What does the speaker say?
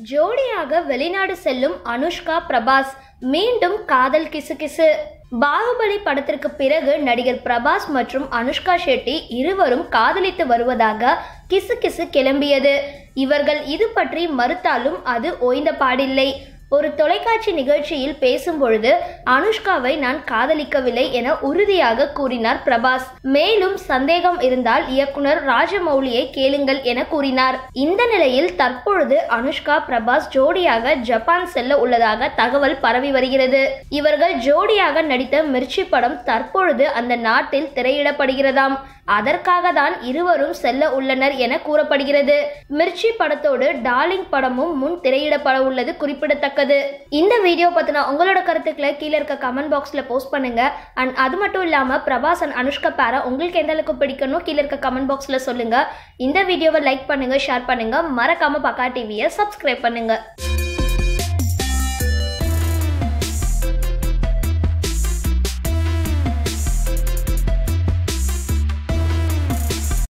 ஜோடியாக வெளிநாடு செல்லும் அனுஷ்கா பிரபாஸ் மீண்டும் காதல் கிசுகிசு பாகுபலி படத்திற்கு பிறகு நடிகர் பிரபாஸ் மற்றும் அனுஷ்கா ஷெட்டி இருவரும் காதலித்து வருவதாக கிசுகிசு கிளம்பியது இவர்கள் இது பற்றி மறுத்தாலும் அது ஓய்ந்த பாடில்லை ஒரு தொலைக்காட்சி நிகழ்ச்சியில் பேசும்பொழுது அனுஷ்காவை நான் காதலிக்கவில்லை என உறுதியாக கூறினார் பிரபாஸ் மேலும் சந்தேகம் இருந்தால் இயக்குனர் ராஜமௌலியை கேளுங்கள் என கூறினார் இந்த நிலையில் தற்பொழுது அனுஷ்கா பிரபாஸ் ஜோடியாக ஜப்பான் செல்ல உள்ளதாக தகவல் பரவி வருகிறது இவர்கள் ஜோடியாக நடித்த மிர்ச்சி படம் தற்பொழுது அந்த நாட்டில் திரையிடப்படுகிறதாம் அதற்காக தான் இருவரும் செல்ல உள்ளனர் என கூறப்படுகிறது மிர்ச்சி படத்தோடு டார்லிங் படமும் முன் திரையிடப்பட உள்ளது குறிப்பிடத்தக்கது இந்த வீடியோ பத்தின உங்களோட கருத்துக்களை கீழே இருக்க கமெண்ட் பாக்ஸ்ல போஸ்ட் பண்ணுங்க அண்ட் அது மட்டும் இல்லாம பிரபாஸ் அண்ட் அனுஷ்கா பேர உங்களுக்கு எந்த அளவுக்கு பிடிக்கணும் கீழே இருக்க கமெண்ட் பாக்ஸ்ல சொல்லுங்க இந்த வீடியோவை லைக் பண்ணுங்க ஷேர் பண்ணுங்க மறக்காம பக்கா டிவியை சப்ஸ்கிரைப் பண்ணுங்க